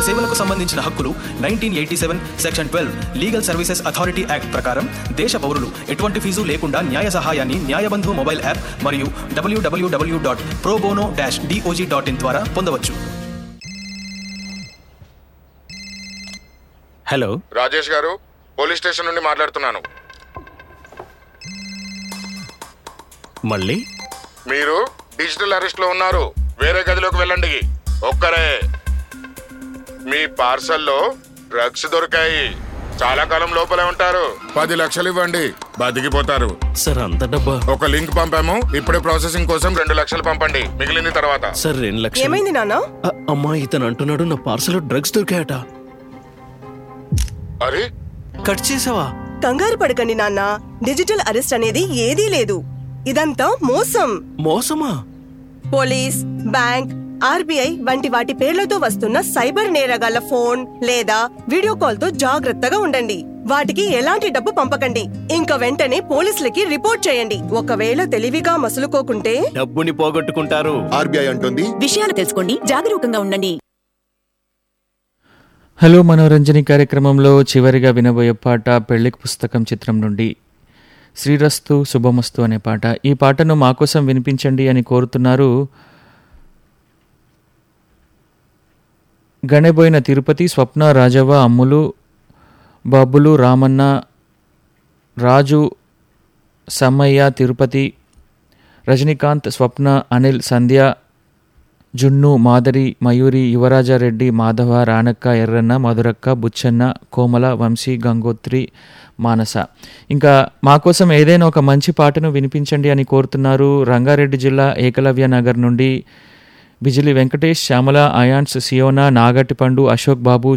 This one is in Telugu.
సేవలకు సంబంధించిన హక్కులు nineteen eighty seven section twelve legal services authority act ప్రకారం దేశ పౌరులు ఎటువంటి ఫీజు లేకుండా న్యాయ సహాయాన్ని న్యాయబంధు మొబైల్ యాప్ మరియు డబ్ల్యూడబ్ల్యూడబ్ల్యూ dot probono dash DOJ dot in ద్వారా పొందవచ్చు హలో రాజేష్ గారు పోలీస్ స్టేషన్ నుండి మాట్లాడుతున్నాను మళ్ళీ మీరు డిజిటల్ అరెస్ట్ లో ఉన్నారు వేరే గదిలోకి వెళ్ళండి ఒక్కరే మీ పార్సల్లో డ్రగ్స్ దొరికాయి చాలా కాలం లోపలే ఉంటారు పది లక్షలు ఇవ్వండి బతికిపోతారు సార్ అంత డబ్బా ఒక లింక్ పంపాము ఇప్పుడే ప్రాసెసింగ్ కోసం రెండు లక్షలు పంపండి మిగిలింది తర్వాత సార్ రెండు లక్షలు ఏమైంది నాన్న అ- అమ్మా ఇతను అంటున్నాడు నా పార్సల్ డ్రగ్స్ దొరికాయట అరే కట్ చేసావా కంగారు పడకండి నాన్న డిజిటల్ అరెస్ట్ అనేది ఏదీ లేదు ఇదంతా మోసం మోసమా పోలీస్ బ్యాంక్ ఆర్బీఐ వంటి వాటి పేర్లతో వస్తున్న సైబర్ నేరగాళ్ల ఫోన్ లేదా వీడియో కాల్ తో జాగ్రత్తగా ఉండండి వాటికి ఎలాంటి డబ్బు పంపకండి ఇంకా వెంటనే పోలీసులకి రిపోర్ట్ చేయండి ఒకవేళ తెలివిగా మసులుకోకుంటే డబ్బుని పోగొట్టుకుంటారు ఆర్బీఐ అంటుంది విషయాలు తెలుసుకోండి జాగరూకంగా ఉండండి హలో మనోరంజని కార్యక్రమంలో చివరిగా వినబోయే పాట పెళ్లికి పుస్తకం చిత్రం నుండి శ్రీరస్తు శుభమస్తు అనే పాట ఈ పాటను మా కోసం వినిపించండి అని కోరుతున్నారు గణెబోయిన తిరుపతి స్వప్న రాజవ్వ అమ్ములు బాబులు రామన్న రాజు సమ్మయ్య తిరుపతి రజనీకాంత్ స్వప్న అనిల్ సంధ్య జున్ను మాదరి మయూరి యువరాజారెడ్డి మాధవ రానక్క ఎర్రన్న మధురక్క బుచ్చన్న కోమల వంశీ గంగోత్రి మానస ఇంకా మా కోసం ఏదైనా ఒక మంచి పాటను వినిపించండి అని కోరుతున్నారు రంగారెడ్డి జిల్లా ఏకలవ్య నగర్ నుండి బిజిలి వెంకటేష్ శ్యామల అయాన్స్ సియోనా నాగటిపండు అశోక్ బాబు